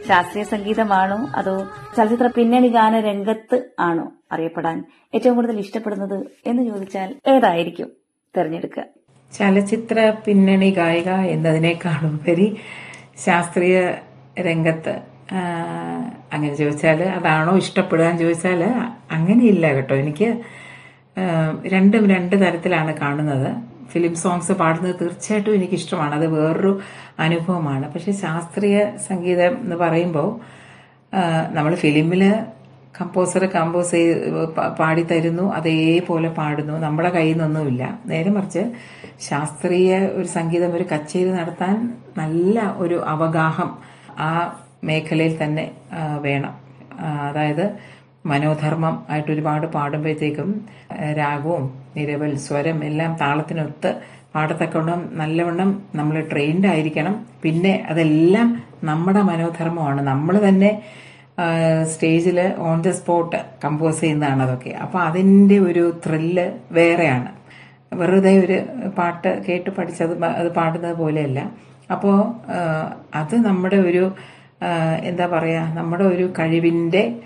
ശാസ്ത്രീയ സംഗീതമാണോ അതോ ചലച്ചിത്ര പിന്നണി ഗാന രംഗത്ത് ആണോ അറിയപ്പെടാൻ ഏറ്റവും കൂടുതൽ ഇഷ്ടപ്പെടുന്നത് എന്ന് ചോദിച്ചാൽ ഏതായിരിക്കും തിരഞ്ഞെടുക്കുക ചലച്ചിത്ര പിന്നണി ഗായിക എന്നതിനേക്കാളുപരി ശാസ്ത്രീയ രംഗത്ത് ആ, അങ്ങനെ ചോദിച്ചാൽ അതാണോ ഇഷ്ടപ്പെടുക എന്ന് ചോദിച്ചാൽ അങ്ങനെയില്ല കേട്ടോ എനിക്ക് ആ, രണ്ടും രണ്ട് തരത്തിലാണ് കാണുന്നത് ഫിലിം സോങ്സ് പാടുന്നത് തീർച്ചയായിട്ടും എനിക്ക് ഇഷ്ടമാണ് അത് വേറൊരു അനുഭവമാണ് പക്ഷെ ശാസ്ത്രീയ സംഗീതം എന്ന് പറയുമ്പോൾ നമ്മൾ ഫിലിമിൽ കമ്പോസർ കമ്പോസ് ചെയ്ത് പ- പാടിത്തരുന്നു അതേപോലെ പാടുന്നു നമ്മുടെ കയ്യിൽ നിന്നൊന്നുമില്ല നേരെ മറിച്ച് ശാസ്ത്രീയ ഒരു സംഗീതം ഒരു കച്ചേരി നടത്താൻ നല്ല ഒരു അവഗാഹം ആ മേഖലയിൽ തന്നെ ആ, വേണം ആ, അതായത് മനോധർമ്മം ആയിട്ട് ഒരുപാട് പാടുമ്പോഴത്തേക്കും ആ, രാഗവും നിരവൽ സ്വരം എല്ലാം താളത്തിനൊത്ത് പാടത്തക്കവണ്ണം നല്ലവണ്ണം നമ്മൾ ട്രെയിൻഡ് ആയിരിക്കണം പിന്നെ അതെല്ലാം നമ്മുടെ മനോധർമ്മമാണ് നമ്മൾ തന്നെ സ്റ്റേജിൽ ഓൺ ദ സ്പോട്ട് കമ്പോസ് ചെയ്യുന്നതാണ് അതൊക്കെ അപ്പോൾ അതിൻ്റെ ഒരു ത്രില്ല് വേറെയാണ് വെറുതെ ഒരു പാട്ട് കേട്ട് പഠിച്ചത് പ- അത് പാടുന്നത് പോലെയല്ല അപ്പോൾ അത് നമ്മുടെ ഒരു ആ, എന്താ പറയുക നമ്മുടെ ഒരു കഴിവിൻ്റെ